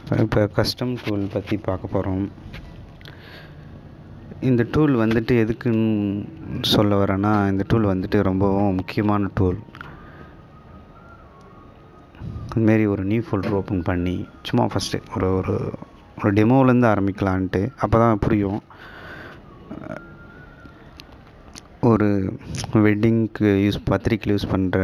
இப்போ custom tool பற்றி பார்க்க போகிறோம் இந்த டூல் வந்துட்டு எதுக்குன்னு சொல்ல வரேன்னா இந்த டூல் வந்துட்டு ரொம்பவும் முக்கியமான டூல் இதுமாரி ஒரு நியூ ஃபோல்டர் ஓப்பன் பண்ணி சும்மா ஃபஸ்ட்டு ஒரு ஒரு ஒரு டெமோவிலேருந்து ஆரம்பிக்கலான்ட்டு அப்போ தான் புரியும் ஒரு வெட்டிங்க்கு யூஸ் பத்திரிக்கையில் யூஸ் பண்ணுற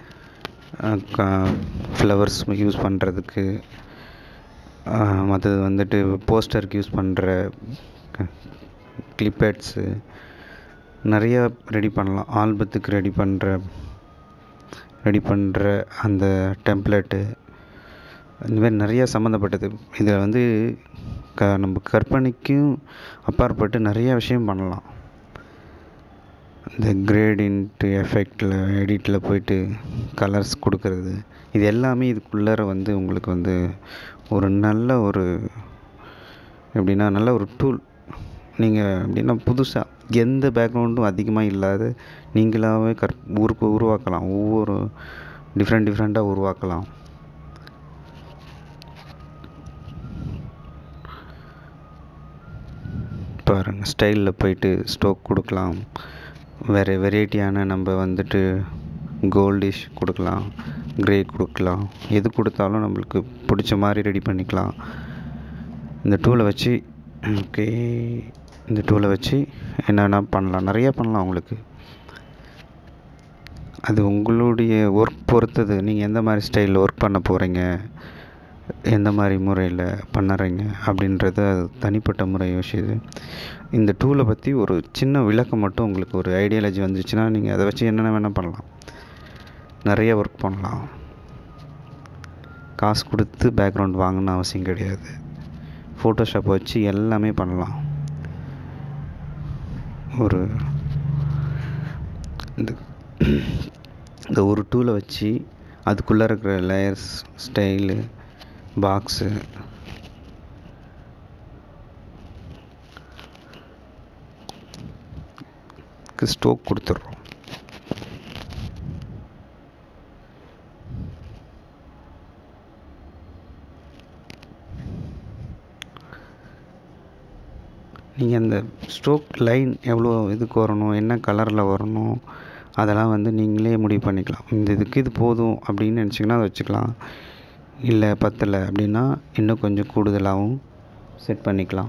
ஃப்ளவர்ஸ் யூஸ் பண்ணுறதுக்கு மற்றது வந்துட்டு போஸ்டருக்கு யூஸ் பண்ணுற கிளிப்பேட்ஸு நிறையா ரெடி பண்ணலாம் ஆல்பத்துக்கு ரெடி பண்ணுற ரெடி பண்ணுற அந்த டெம்ப்ளேட்டு இந்தமாரி நிறையா சம்மந்தப்பட்டது இதில் வந்து க நம்ம கற்பனைக்கும் அப்பாற்பட்டு நிறையா விஷயம் பண்ணலாம் இந்த கிரேடின்ட்டு எஃபெக்டில் எடிட்டில் போயிட்டு கலர்ஸ் கொடுக்கறது இது எல்லாமே இதுக்குள்ளார வந்து உங்களுக்கு வந்து ஒரு நல்ல ஒரு எப்படின்னா நல்ல ஒரு டூல் நீங்கள் எப்படின்னா புதுசாக எந்த பேக்ரவுண்டும் அதிகமாக இல்லாத நீங்களாகவே கற் உரு உருவாக்கலாம் ஒவ்வொரு டிஃப்ரெண்ட் டிஃப்ரெண்ட்டாக உருவாக்கலாம் பாருங்கள் ஸ்டைலில் போயிட்டு ஸ்டோக் கொடுக்கலாம் வேறு வெரைட்டியான நம்ம வந்துட்டு கோல்டிஷ் கொடுக்கலாம் க்ரே கொடுக்கலாம் எது கொடுத்தாலும் நம்மளுக்கு பிடிச்ச மாதிரி ரெடி பண்ணிக்கலாம் இந்த டூலை வச்சு ஓகே இந்த டூலை வச்சு என்னென்ன பண்ணலாம் நிறையா பண்ணலாம் உங்களுக்கு அது உங்களுடைய ஒர்க் பொறுத்தது நீங்கள் எந்த மாதிரி ஸ்டைலில் ஒர்க் பண்ண போகிறீங்க எந்த மாதிரி முறையில் பண்ணுறீங்க அப்படின்றது அது தனிப்பட்ட முறை விஷயம் இந்த டூலை பற்றி ஒரு சின்ன விளக்கம் மட்டும் உங்களுக்கு ஒரு ஐடியாலஜி வந்துச்சுன்னா நீங்கள் அதை வச்சு என்னென்ன வேணால் பண்ணலாம் நிறைய ஒர்க் பண்ணலாம் காசு கொடுத்து பேக்ரவுண்ட் வாங்கணும்னு அவசியம் கிடையாது ஃபோட்டோஷாப் வச்சு எல்லாமே பண்ணலாம் ஒரு இந்த இந்த ஒரு டூலை வச்சு அதுக்குள்ளே இருக்கிற லேயர்ஸ் ஸ்டைலு பாக்ஸு ஸ்டோக் கொடுத்துட்றோம் நீங்கள் அந்த ஸ்ட்ரோக் லைன் எவ்வளோ இதுக்கு வரணும் என்ன கலரில் வரணும் அதெல்லாம் வந்து நீங்களே முடிவு பண்ணிக்கலாம் இந்த இதுக்கு இது போதும் அப்படின்னு நினச்சிங்கன்னா அதை வச்சுக்கலாம் இல்லை பத்தலை அப்படின்னா இன்னும் கொஞ்சம் கூடுதலாகவும் செட் பண்ணிக்கலாம்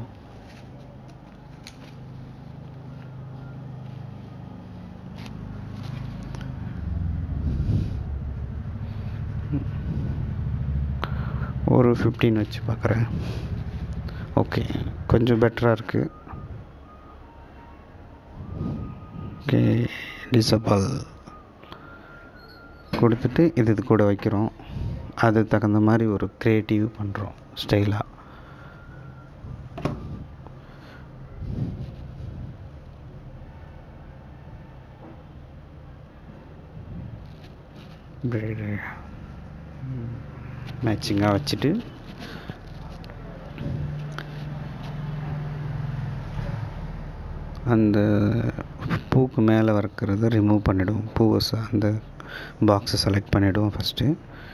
ஒரு ஃபிஃப்டீன் வச்சு பார்க்குறேன் ஓகே கொஞ்சம் பெட்டராக இருக்குது ஓகே டிசபிள் கொடுத்துட்டு இது இது கூட வைக்கிறோம் அது தகுந்த மாதிரி ஒரு க்ரியேட்டிவ் பண்ணுறோம் ஸ்டைலாக மேட்சிங்காக வச்சுட்டு அந்த பூக்கு மேலே வறுக்கிறத ரிமூவ் பண்ணிவிடுவோம் பூவை அந்த பாக்ஸை செலக்ட் பண்ணிவிடுவோம் ஃபஸ்ட்டு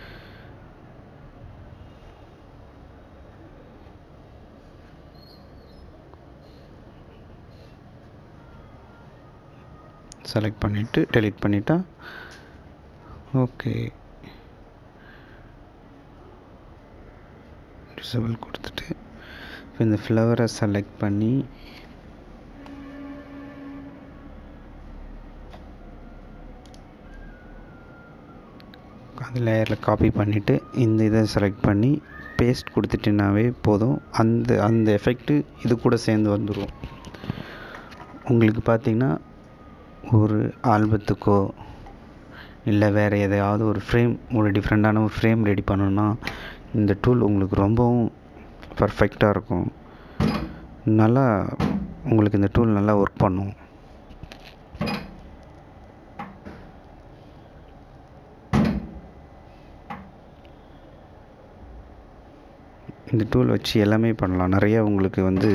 செலக்ட் பண்ணிவிட்டு டெலிட் பண்ணிட்டா ஓகே டிசபிள் கொடுத்துட்டு இப்போ இந்த ஃப்ளவரை செலக்ட் பண்ணி அந்த லேயரில் காப்பி பண்ணிவிட்டு இந்த இதை செலக்ட் பண்ணி பேஸ்ட் கொடுத்துட்டினாவே போதும் அந்த அந்த எஃபெக்ட்டு இது கூட சேர்ந்து வந்துடும் உங்களுக்கு பார்த்திங்கன்னா ஒரு ஆல்பத்துக்கோ இல்லை வேறு எதையாவது ஒரு ஃப்ரேம் ஒரு டிஃப்ரெண்ட்டான ஒரு ஃப்ரேம் ரெடி பண்ணணுன்னா இந்த டூல் உங்களுக்கு ரொம்பவும் பர்ஃபெக்டாக இருக்கும் நல்லா உங்களுக்கு இந்த டூல் நல்லா ஒர்க் பண்ணும் இந்த டூல் வச்சு எல்லாமே பண்ணலாம் நிறையா உங்களுக்கு வந்து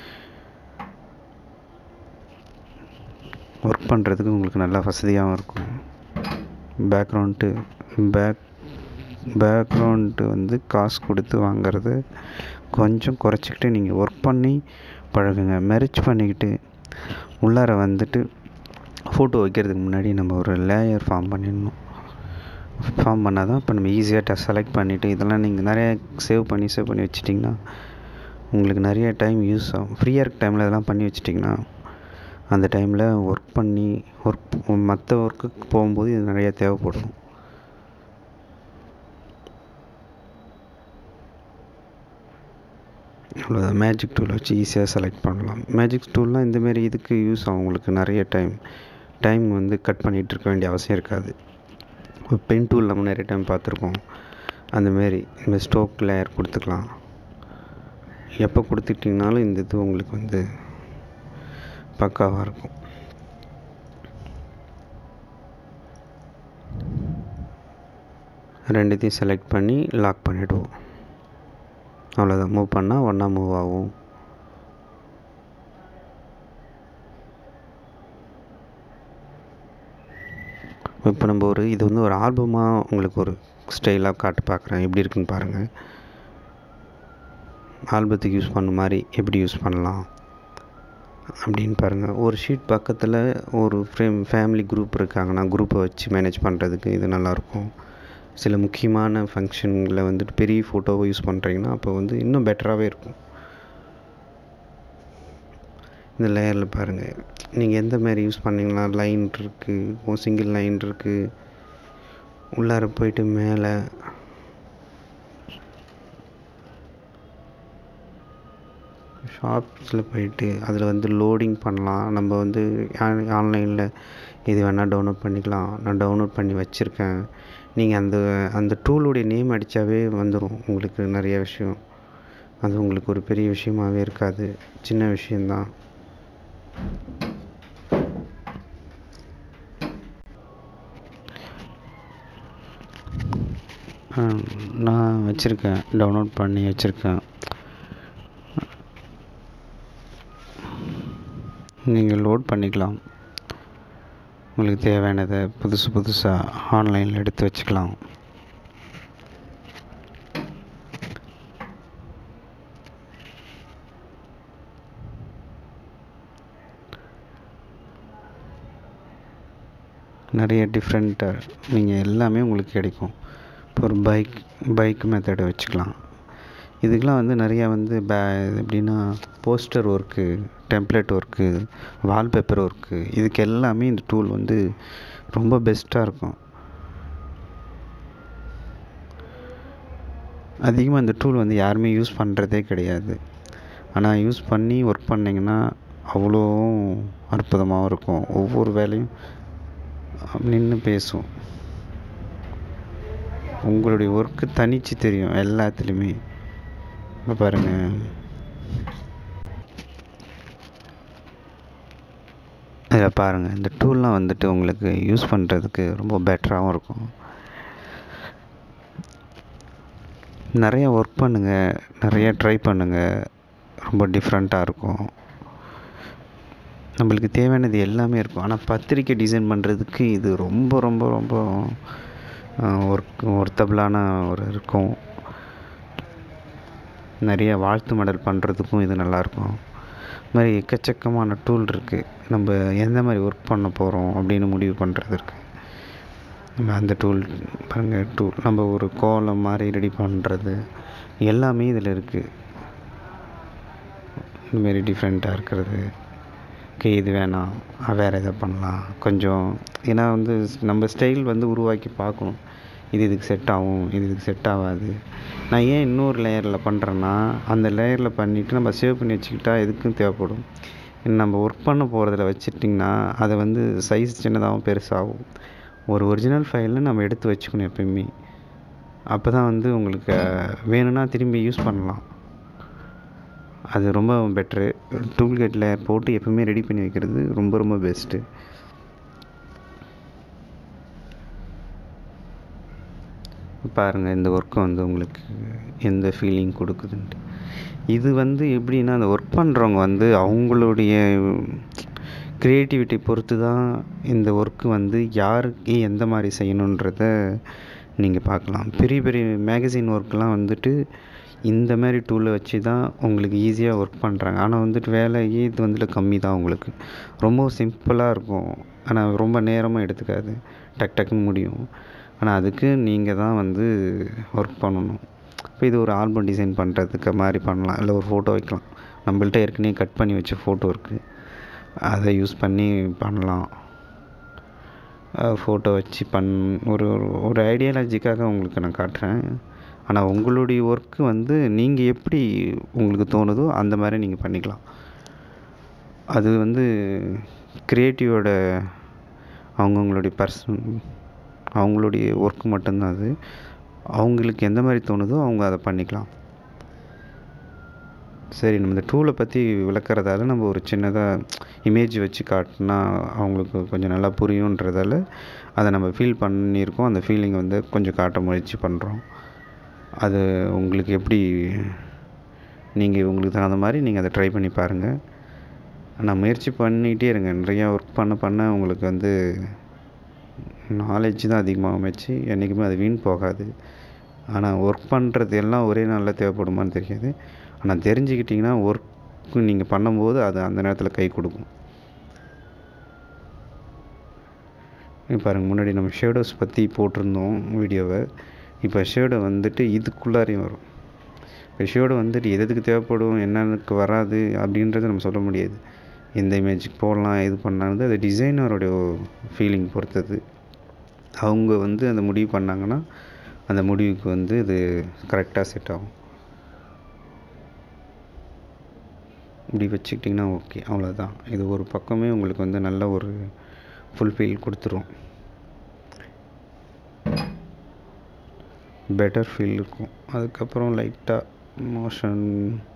ஒர்க் பண்ணுறதுக்கு உங்களுக்கு நல்லா வசதியாகவும் இருக்கும் பேக்ரவுண்ட்டு பேக் பேக்ரவுண்டு வந்து காசு கொடுத்து வாங்குறத கொஞ்சம் குறைச்சிக்கிட்டு நீங்கள் ஒர்க் பண்ணி பழகுங்க மெர்ஜ் பண்ணிக்கிட்டு உள்ளார வந்துட்டு ஃபோட்டோ வைக்கிறதுக்கு முன்னாடி நம்ம ஒரு லேயர் ஃபார்ம் பண்ணிடணும் ஃபார்ம் பண்ணால் தான் இப்போ நம்ம ஈஸியாக செலக்ட் பண்ணிவிட்டு இதெல்லாம் நீங்கள் நிறைய சேவ் பண்ணி சேவ் பண்ணி வச்சிட்டிங்கன்னா உங்களுக்கு நிறைய டைம் யூஸ் ஆகும் ஃப்ரீயாக இருக்க டைமில் இதெல்லாம் பண்ணி வச்சிட்டிங்கன்னா அந்த டைமில் ஒர்க் பண்ணி ஒர்க் மற்ற ஒர்க்குக்கு போகும்போது இது நிறைய தேவைப்படும் அவ்வளோதான் மேஜிக் டூல் வச்சு ஈஸியாக செலக்ட் பண்ணலாம் மேஜிக் டூல்லாம் இந்தமாரி இதுக்கு யூஸ் ஆகும் உங்களுக்கு நிறைய டைம் டைம் வந்து கட் பண்ணிகிட்டு இருக்க வேண்டிய அவசியம் இருக்காது இப்போ பென் டூல் நம்ம நிறைய டைம் பார்த்துருக்கோம் அந்தமாரி இந்த ஸ்டோக் லேயர் கொடுத்துக்கலாம் எப்போ கொடுத்துட்டிங்கனாலும் இந்த இது உங்களுக்கு வந்து பக்காவாக இருக்கும் ரெண்டுத்தையும் செலக்ட் பண்ணி லாக் பண்ணிவிடுவோம் அவ்வளோதான் மூவ் பண்ணால் ஒன்றா மூவ் ஆகும் இப்போ நம்ம ஒரு இது வந்து ஒரு ஆல்பமாக உங்களுக்கு ஒரு ஸ்டைலாக காட்டு பார்க்குறேன் எப்படி இருக்குன்னு பாருங்கள் ஆல்பத்துக்கு யூஸ் பண்ண மாதிரி எப்படி யூஸ் பண்ணலாம் அப்படின்னு பாருங்கள் ஒரு ஷீட் பக்கத்தில் ஒரு ஃப்ரேம் ஃபேமிலி குரூப் இருக்காங்கன்னா குரூப்பை வச்சு மேனேஜ் பண்ணுறதுக்கு இது நல்லாயிருக்கும் சில முக்கியமான ஃபங்க்ஷனில் வந்துட்டு பெரிய ஃபோட்டோவை யூஸ் பண்ணுறீங்கன்னா அப்போ வந்து இன்னும் பெட்டராகவே இருக்கும் இந்த லேயரில் பாருங்கள் நீங்கள் எந்த மாதிரி யூஸ் பண்ணிங்கன்னா லைன் இருக்குது சிங்கிள் லைன் இருக்குது உள்ளார போயிட்டு மேலே ஷாப்ஸில் போயிட்டு அதில் வந்து லோடிங் பண்ணலாம் நம்ம வந்து ஆன்லைனில் இது வேணால் டவுன்லோட் பண்ணிக்கலாம் நான் டவுன்லோட் பண்ணி வச்சுருக்கேன் நீங்கள் அந்த அந்த டூலுடைய நேம் அடித்தாவே வந்துடும் உங்களுக்கு நிறைய விஷயம் அது உங்களுக்கு ஒரு பெரிய விஷயமாகவே இருக்காது சின்ன விஷயந்தான் நான் வச்சுருக்கேன் டவுன்லோட் பண்ணி வச்சுருக்கேன் நீங்கள் லோட் பண்ணிக்கலாம் உங்களுக்கு தேவையானதை புதுசு புதுசாக ஆன்லைனில் எடுத்து வச்சுக்கலாம் நிறைய டிஃப்ரெண்ட்டாக நீங்கள் எல்லாமே உங்களுக்கு கிடைக்கும் இப்போ ஒரு பைக் பைக் மெத்தடை வச்சுக்கலாம் இதுக்கெலாம் வந்து நிறையா வந்து பே எப்படின்னா poster work template work wallpaper work இதுக்கு எல்லாமே இந்த டூல் வந்து ரொம்ப பெஸ்ட்டாக இருக்கும் அதிகமாக இந்த டூல் வந்து யாருமே யூஸ் பண்ணுறதே கிடையாது ஆனால் யூஸ் பண்ணி ஒர்க் பண்ணிங்கன்னா அவ்வளோ அற்புதமாகவும் இருக்கும் ஒவ்வொரு வேலையும் நின்று பேசும் உங்களுடைய ஒர்க்கு தனிச்சு தெரியும் எல்லாத்துலேயுமே இப்போ பாருங்கள் இதில் பாருங்கள் இந்த டூல்லாம் வந்துட்டு உங்களுக்கு யூஸ் பண்ணுறதுக்கு ரொம்ப பெட்டராகவும் இருக்கும் நிறைய ஒர்க் பண்ணுங்கள் நிறைய ட்ரை பண்ணுங்கள் ரொம்ப டிஃப்ரெண்ட்டாக இருக்கும் நம்மளுக்கு தேவையானது எல்லாமே இருக்கும் ஆனால் பத்திரிக்கை டிசைன் பண்ணுறதுக்கு இது ரொம்ப ரொம்ப ரொம்ப ஒர்க் ஒர்த்தபிளான ஒரு இருக்கும் நிறைய வாழ்த்து மடல் பண்ணுறதுக்கும் இது நல்லாயிருக்கும் இது மாதிரி எக்கச்சக்கமான டூல் இருக்குது நம்ம எந்த மாதிரி ஒர்க் பண்ண போகிறோம் அப்படின்னு முடிவு பண்ணுறது இருக்குது நம்ம அந்த டூல் பாருங்கள் டூல் நம்ம ஒரு கோலம் மாதிரி ரெடி பண்ணுறது எல்லாமே இதில் இருக்குது இதுமாரி டிஃப்ரெண்ட்டாக இருக்கிறது ஓகே இது வேணாம் வேறு எதை பண்ணலாம் கொஞ்சம் ஏன்னா வந்து நம்ம ஸ்டைல் வந்து உருவாக்கி பார்க்கணும் இது இதுக்கு செட் ஆகும் இது இதுக்கு செட் ஆகாது நான் ஏன் இன்னொரு லேயரில் பண்ணுறேன்னா அந்த லேயரில் பண்ணிவிட்டு நம்ம சேவ் பண்ணி வச்சுக்கிட்டா எதுக்கும் தேவைப்படும் நம்ம ஒர்க் பண்ண போகிறதுல வச்சுட்டிங்கன்னா அதை வந்து சைஸ் சின்னதாகவும் பெருசாகும் ஒரு ஒரிஜினல் ஃபைலில் நம்ம எடுத்து வச்சுக்கணும் எப்பயுமே அப்போ தான் வந்து உங்களுக்கு வேணும்னா திரும்பி யூஸ் பண்ணலாம் அது ரொம்ப பெட்ரு டூல்கேட் லேயர் போட்டு எப்பவுமே ரெடி பண்ணி வைக்கிறது ரொம்ப ரொம்ப பெஸ்ட்டு பாருங்கள் இந்த ஒர்க்கு வந்து உங்களுக்கு எந்த ஃபீலிங் கொடுக்குதுன்ட்டு இது வந்து எப்படின்னா அந்த ஒர்க் பண்ணுறவங்க வந்து அவங்களுடைய க்ரியேட்டிவிட்டி பொறுத்து தான் இந்த ஒர்க்கு வந்து யாருக்கு எந்த மாதிரி செய்யணுன்றத நீங்கள் பார்க்கலாம் பெரிய பெரிய மேகசின் ஒர்க்லாம் வந்துட்டு இந்த மாதிரி டூலை வச்சு தான் உங்களுக்கு ஈஸியாக ஒர்க் பண்ணுறாங்க ஆனால் வந்துட்டு வேலையே இது வந்துட்டு கம்மி தான் உங்களுக்கு ரொம்ப சிம்பிளாக இருக்கும் ஆனால் ரொம்ப நேரமும் எடுத்துக்காது டக் டக்குன்னு முடியும் ஆனால் அதுக்கு நீங்கள் தான் வந்து ஒர்க் பண்ணணும் இப்போ இது ஒரு ஆல்பம் டிசைன் பண்ணுறதுக்கு மாதிரி பண்ணலாம் இல்லை ஒரு ஃபோட்டோ வைக்கலாம் நம்மள்ட்ட ஏற்கனவே கட் பண்ணி வச்ச ஃபோட்டோ இருக்குது அதை யூஸ் பண்ணி பண்ணலாம் ஃபோட்டோ வச்சு பண் ஒரு ஒரு ஐடியாலஜிக்காக உங்களுக்கு நான் காட்டுறேன் ஆனால் உங்களுடைய ஒர்க்கு வந்து நீங்கள் எப்படி உங்களுக்கு தோணுதோ அந்த மாதிரி நீங்கள் பண்ணிக்கலாம் அது வந்து க்ரியேட்டிவோட அவங்கவுங்களுடைய பர்சன் அவங்களுடைய ஒர்க்கு மட்டும்தான் அது அவங்களுக்கு எந்த மாதிரி தோணுதோ அவங்க அதை பண்ணிக்கலாம் சரி நம்ம இந்த டூலை பற்றி விளக்குறதால நம்ம ஒரு சின்னதாக இமேஜ் வச்சு காட்டினா அவங்களுக்கு கொஞ்சம் நல்லா புரியுன்றதால அதை நம்ம ஃபீல் பண்ணியிருக்கோம் அந்த ஃபீலிங்கை வந்து கொஞ்சம் காட்ட முயற்சி பண்ணுறோம் அது உங்களுக்கு எப்படி நீங்கள் உங்களுக்கு தகுந்த மாதிரி நீங்கள் அதை ட்ரை பண்ணி பாருங்கள் ஆனால் முயற்சி பண்ணிகிட்டே இருங்க நிறையா ஒர்க் பண்ண பண்ண உங்களுக்கு வந்து நாலேஜ் தான் அதிகமாகும் வச்சு என்றைக்குமே அது வீண் போகாது ஆனால் ஒர்க் பண்ணுறது எல்லாம் ஒரே நாளில் தேவைப்படுமான்னு தெரியாது ஆனால் தெரிஞ்சுக்கிட்டிங்கன்னா ஒர்க் நீங்கள் பண்ணும்போது அது அந்த நேரத்தில் கை கொடுக்கும் பாருங்கள் முன்னாடி நம்ம ஷேடோஸ் பற்றி போட்டிருந்தோம் வீடியோவை இப்போ ஷேடோ வந்துட்டு இதுக்குள்ளாரையும் வரும் இப்போ ஷேடோ வந்துட்டு எது எதுக்கு தேவைப்படும் என்னென்னக்கு வராது அப்படின்றத நம்ம சொல்ல முடியாது எந்த இமேஜுக்கு போடலாம் இது பண்ணாலும் அது டிசைனருடைய ஃபீலிங் பொறுத்தது அவங்க வந்து அந்த முடிவு பண்ணாங்கன்னா அந்த முடிவுக்கு வந்து இது கரெக்டாக செட் ஆகும் இப்படி வச்சுக்கிட்டிங்கன்னா ஓகே அவ்வளோதான் இது ஒரு பக்கமே உங்களுக்கு வந்து நல்ல ஒரு ஃபுல்ஃபில் கொடுத்துரும் பெட்டர் ஃபீல் இருக்கும் அதுக்கப்புறம் லைட்டாக மோஷன்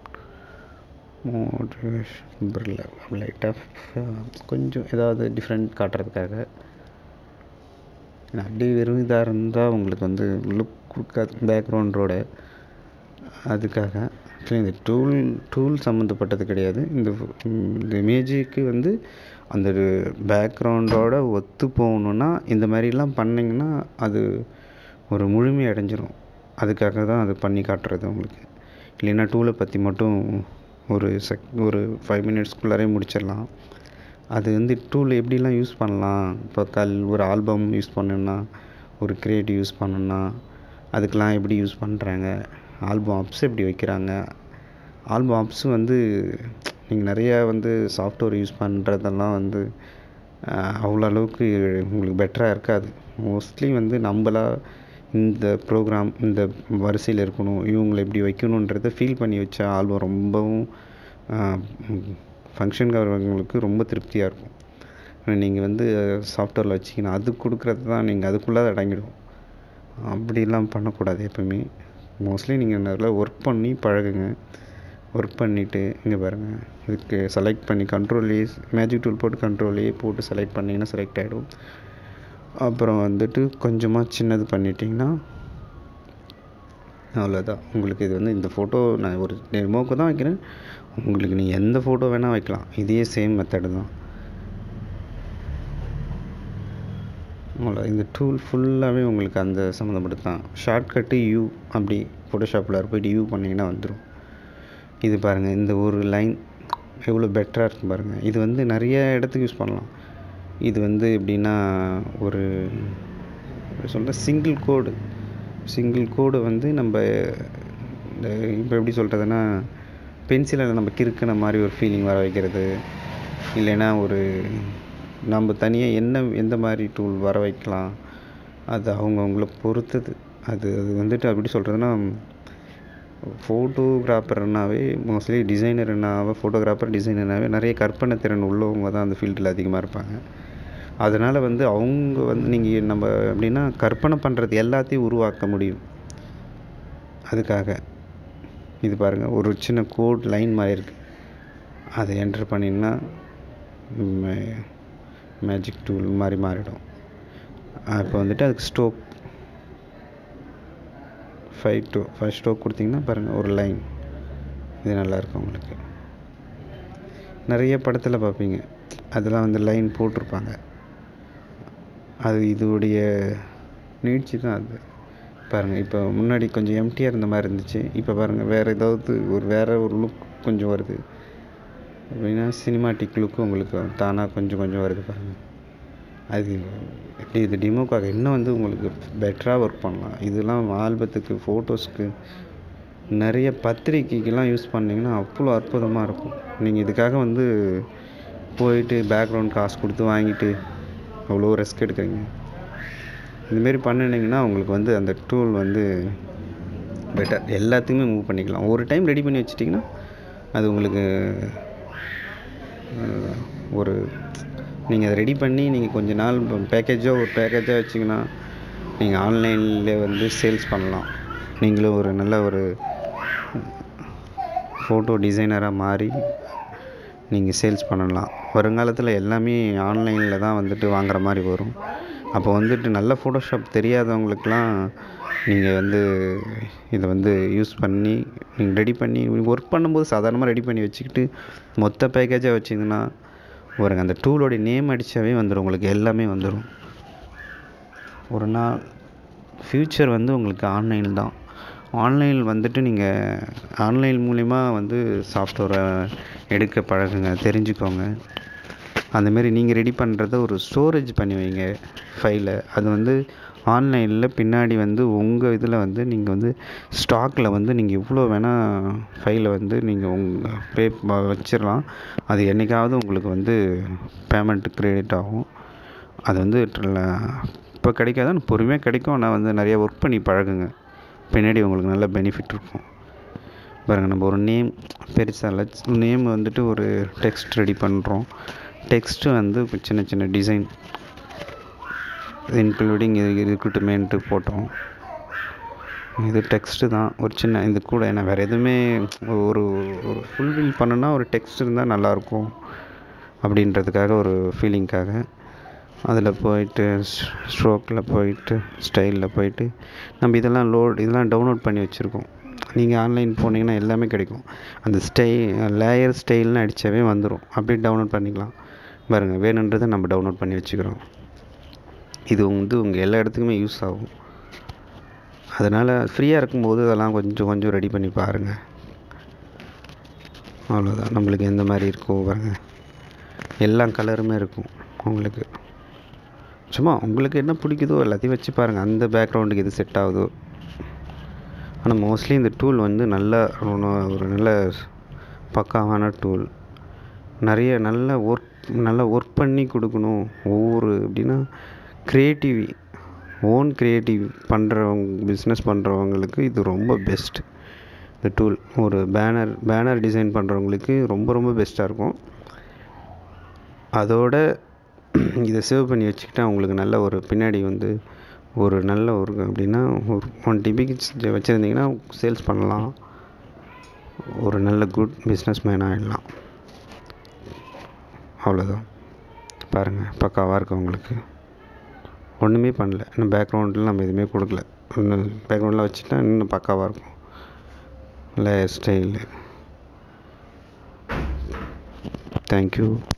மோட்டிவேஷன் பிரில்ல லைட்டாக கொஞ்சம் ஏதாவது டிஃப்ரெண்ட் காட்டுறதுக்காக அப்படியே வெறும் இதாக இருந்தால் உங்களுக்கு வந்து லுக் கொடுக்காது பேக்ரவுண்டோட அதுக்காக ஆக்சுவலி இந்த டூல் டூல் சம்மந்தப்பட்டது கிடையாது இந்த இந்த இமேஜுக்கு வந்து அந்த பேக்ரவுண்டோட ஒத்து போகணுன்னா இந்த மாதிரிலாம் பண்ணிங்கன்னா அது ஒரு முழுமை அடைஞ்சிரும் அதுக்காக தான் அது பண்ணி காட்டுறது உங்களுக்கு இல்லைன்னா டூலை பற்றி மட்டும் ஒரு செக் ஒரு ஃபைவ் மினிட்ஸ்க்குள்ளாரே முடிச்சிடலாம் அது வந்து டூல் எப்படிலாம் யூஸ் பண்ணலாம் இப்போ கல் ஒரு ஆல்பம் யூஸ் பண்ணணுன்னா ஒரு கிரியேட் யூஸ் பண்ணணுன்னா அதுக்கெலாம் எப்படி யூஸ் பண்ணுறாங்க ஆல்பம் அப்ஸ் எப்படி வைக்கிறாங்க ஆல்பம் அப்ஸ் வந்து நீங்கள் நிறையா வந்து சாஃப்ட்வேர் யூஸ் பண்ணுறதெல்லாம் வந்து அவ்வளோ அளவுக்கு உங்களுக்கு பெட்டராக இருக்காது மோஸ்ட்லி வந்து நம்மளா இந்த ப்ரோக்ராம் இந்த வரிசையில் இருக்கணும் இவங்களை எப்படி வைக்கணுன்றதை ஃபீல் பண்ணி வச்ச ஆல்பம் ரொம்பவும் ஃபங்க்ஷனுக்கு வரவங்களுக்கு ரொம்ப திருப்தியாக இருக்கும் நீங்கள் வந்து சாஃப்ட்வேரில் வச்சிங்கன்னா அது கொடுக்குறது தான் நீங்கள் அதுக்குள்ளே அடங்கிடும் அப்படிலாம் பண்ணக்கூடாது எப்பவுமே மோஸ்ட்லி நீங்கள் நல்லா ஒர்க் பண்ணி பழகுங்க ஒர்க் பண்ணிவிட்டு இங்கே பாருங்கள் இதுக்கு செலக்ட் பண்ணி கண்ட்ரோல்லே மேஜிக் டூல் போட்டு கண்ட்ரோல்லே போட்டு செலக்ட் பண்ணிங்கன்னா செலக்ட் ஆகிடும் அப்புறம் வந்துட்டு கொஞ்சமாக சின்னது பண்ணிட்டிங்கன்னா அவ்வளோதான் உங்களுக்கு இது வந்து இந்த ஃபோட்டோ நான் ஒரு டெமோக்கு தான் வைக்கிறேன் உங்களுக்கு நீங்கள் எந்த ஃபோட்டோ வேணால் வைக்கலாம் இதே சேம் மெத்தடு தான் அவ்வளோ இந்த டூல் ஃபுல்லாகவே உங்களுக்கு அந்த சம்மந்தப்பட்டு தான் ஷார்ட்கட்டு யூ அப்படி ஃபோட்டோஷாப்பில் போய்ட்டு யூ பண்ணிங்கன்னா வந்துடும் இது பாருங்கள் இந்த ஒரு லைன் எவ்வளோ பெட்டராக இருக்கும் பாருங்கள் இது வந்து நிறைய இடத்துக்கு யூஸ் பண்ணலாம் இது வந்து எப்படின்னா ஒரு சொல்கிற சிங்கிள் கோடு சிங்கிள் கோடு வந்து நம்ம இந்த இப்போ எப்படி சொல்கிறதுனா பென்சிலில் நம்ம கிறுக்கின மாதிரி ஒரு ஃபீலிங் வர வைக்கிறது இல்லைன்னா ஒரு நம்ம தனியாக என்ன எந்த மாதிரி டூல் வர வைக்கலாம் அது அவங்கவுங்கள பொறுத்தது அது அது வந்துட்டு அப்படி சொல்கிறதுனா ஃபோட்டோகிராஃபர்னாவே மோஸ்ட்லி டிசைனர்னாவே ஃபோட்டோகிராஃபர் டிசைனர்னாவே நிறைய கற்பனை திறன் உள்ளவங்க தான் அந்த ஃபீல்டில் அதிகமாக இருப்பாங்க அதனால் வந்து அவங்க வந்து நீங்கள் நம்ம எப்படின்னா கற்பனை பண்ணுறது எல்லாத்தையும் உருவாக்க முடியும் அதுக்காக இது பாருங்கள் ஒரு சின்ன கோட் லைன் மாதிரி இருக்குது அதை என்ட்ரு பண்ணிங்கன்னா மேஜிக் டூல் மாதிரி மாறிடும் இப்போ வந்துட்டு அதுக்கு stroke five two five stroke கொடுத்தீங்கன்னா பாருங்கள் ஒரு லைன் இது நல்லாயிருக்கும் உங்களுக்கு நிறைய படத்தில் பார்ப்பீங்க அதெல்லாம் வந்து லைன் போட்டிருப்பாங்க அது இதோடைய நீட்சி தான் அது பாருங்கள் இப்போ முன்னாடி கொஞ்சம் எம்டியாக இருந்த மாதிரி இருந்துச்சு இப்போ பாருங்கள் வேறு ஏதாவது ஒரு வேறு ஒரு லுக் கொஞ்சம் வருது அப்படின்னா சினிமாட்டிக் லுக்கு உங்களுக்கு தானாக கொஞ்சம் கொஞ்சம் வருது பாருங்கள் அது எப்படி இது டிமோக்காக இன்னும் வந்து உங்களுக்கு பெட்டராக ஒர்க் பண்ணலாம் இதெல்லாம் ஆல்பத்துக்கு ஃபோட்டோஸ்க்கு நிறைய பத்திரிக்கைக்கெல்லாம் யூஸ் பண்ணிங்கன்னா அவ்வளோ அற்புதமாக இருக்கும் நீங்கள் இதுக்காக வந்து போயிட்டு பேக்ரவுண்ட் காசு கொடுத்து வாங்கிட்டு அவ்வளோ ரிஸ்க் எடுக்கிறீங்க இதுமாரி பண்ணினீங்கன்னா உங்களுக்கு வந்து அந்த டூல் வந்து பெட்டர் எல்லாத்துக்குமே மூவ் பண்ணிக்கலாம் ஒரு டைம் ரெடி பண்ணி வச்சிட்டிங்கன்னா அது உங்களுக்கு அஹ், ஒரு நீங்கள் அதை ரெடி பண்ணி நீங்கள் கொஞ்ச நாள் பேக்கேஜாக ஒரு பேக்கேஜாக வச்சிங்கன்னா நீங்கள் ஆன்லைனில் வந்து சேல்ஸ் பண்ணலாம் நீங்களும் ஒரு நல்ல ஒரு ஃபோட்டோ டிசைனராக மாறி நீங்கள் சேல்ஸ் பண்ணலாம் வருங்காலத்தில் எல்லாமே ஆன்லைனில் தான் வந்துட்டு வாங்குற மாதிரி வரும் அப்போ வந்துட்டு நல்ல ஃபோட்டோஷாப் தெரியாதவங்களுக்கெலாம் நீங்கள் வந்து இதை வந்து யூஸ் பண்ணி நீங்கள் ரெடி பண்ணி ஒர்க் பண்ணும்போது சாதாரணமாக ரெடி பண்ணி வச்சுக்கிட்டு மொத்த பேக்கேஜாக வச்சிங்கன்னா பாருங்க அந்த டூலோடைய நேம் அடித்தாவே வந்துடும் உங்களுக்கு எல்லாமே வந்துடும் ஒரு நாள் ஃப்யூச்சர் வந்து உங்களுக்கு ஆன்லைன் தான் ஆன்லைன் வந்துட்டு நீங்கள் ஆன்லைன் மூலிமா வந்து சாஃப்ட்வேரை எடுக்க பழகுங்க தெரிஞ்சுக்கோங்க அந்தமாரி நீங்கள் ரெடி பண்ணுறத ஒரு ஸ்டோரேஜ் பண்ணி வைங்க ஃபைலை அது வந்து ஆன்லைனில் பின்னாடி வந்து உங்கள் இதில் வந்து நீங்கள் வந்து ஸ்டாக்கில் வந்து நீங்கள் எவ்வளோ வேணால் ஃபைலை வந்து நீங்கள் உங்கள் பே வச்சிடலாம் அது என்றைக்காவது உங்களுக்கு வந்து பேமெண்ட் கிரெடிட் ஆகும் அது வந்து இப்போ கிடைக்காது பொறுமையாக கிடைக்கும் ஆனால் வந்து நிறைய ஒர்க் பண்ணி பழகுங்க பின்னாடி உங்களுக்கு நல்ல பெனிஃபிட் இருக்கும் பாருங்கள் நம்ம ஒரு நேம் பெருசாக இல்லை நேம் வந்துட்டு ஒரு டெக்ஸ்ட் ரெடி பண்ணுறோம் டெக்ஸ்ட்டு வந்து இப்ப சின்ன சின்ன டிசைன் இன்க்ளூடிங் இது இருக்கட்டுமேன்ட்டு போட்டோம் இது டெக்ஸ்ட்டு தான் ஒரு சின்ன இது கூட ஏன்னா வேறு எதுவுமே ஒரு ஒரு ஃபுல்ஃபில் பண்ணுன்னா ஒரு டெக்ஸ்ட் இருந்தால் நல்லாயிருக்கும் அப்படின்றதுக்காக ஒரு ஃபீலிங்க்காக அதில் போயிட்டு ஸ்ட்ரோக்கில் போயிட்டு ஸ்டைலில் போயிட்டு நம்ம இதெல்லாம் லோட் இதெல்லாம் டவுன்லோட் பண்ணி வச்சுருக்கோம் நீங்கள் ஆன்லைன் போனீங்கன்னா எல்லாமே கிடைக்கும் அந்த ஸ்டை லேயர் ஸ்டைல்னு அடித்தாவே வந்துடும் அப்படியே டவுன்லோட் பண்ணிக்கலாம் பாருங்கள் வேணுன்றதை நம்ம டவுன்லோட் பண்ணி வச்சுக்கிறோம் இது வந்து உங்கள் எல்லா இடத்துக்குமே யூஸ் ஆகும் அதனால் ஃப்ரீயாக இருக்கும்போது அதெல்லாம் கொஞ்சம் கொஞ்சம் ரெடி பண்ணி பாருங்கள் அவ்வளோதான் நம்மளுக்கு எந்த மாதிரி இருக்கோ பாருங்கள் எல்லா கலருமே இருக்கும் உங்களுக்கு சும்மா உங்களுக்கு என்ன பிடிக்குதோ எல்லாத்தையும் வச்சு பாருங்கள் அந்த பேக்ரவுண்டுக்கு எது செட் ஆகுதோ ஆனால் மோஸ்ட்லி இந்த டூல் வந்து நல்ல ஒரு நல்ல பக்காவான டூல் நிறைய நல்ல ஒர்க் நல்லா ஒர்க் பண்ணி கொடுக்கணும் ஒவ்வொரு எப்படின்னா க்ரியேட்டிவ் ஓன் க்ரியேட்டிவ் பண்ணுறவங்க பிஸ்னஸ் பண்ணுறவங்களுக்கு இது ரொம்ப பெஸ்ட் இந்த டூல் ஒரு பேனர் பேனர் டிசைன் பண்ணுறவங்களுக்கு ரொம்ப ரொம்ப பெஸ்ட்டாக இருக்கும் அதோட இதை சேவ் பண்ணி வச்சுக்கிட்டா உங்களுக்கு நல்ல ஒரு பின்னாடி வந்து ஒரு நல்ல ஒரு அப்படின்னா ஒரு ஒன் டிபிக்கு வச்சுருந்தீங்கன்னா சேல்ஸ் பண்ணலாம் ஒரு நல்ல குட் பிஸ்னஸ் மேன் ஆகிடலாம் அவ்வளோதான் பாருங்கள் பக்காவாக இருக்குது உங்களுக்கு ஒன்றுமே பண்ணல இன்னும் பேக்ரவுண்டில் நம்ம எதுவுமே கொடுக்கல இன்னும் பேக்ரவுண்டில் வச்சுட்டா இன்னும் பக்காவாக இருக்கும் லேயர் ஸ்டைலு தேங்க்யூ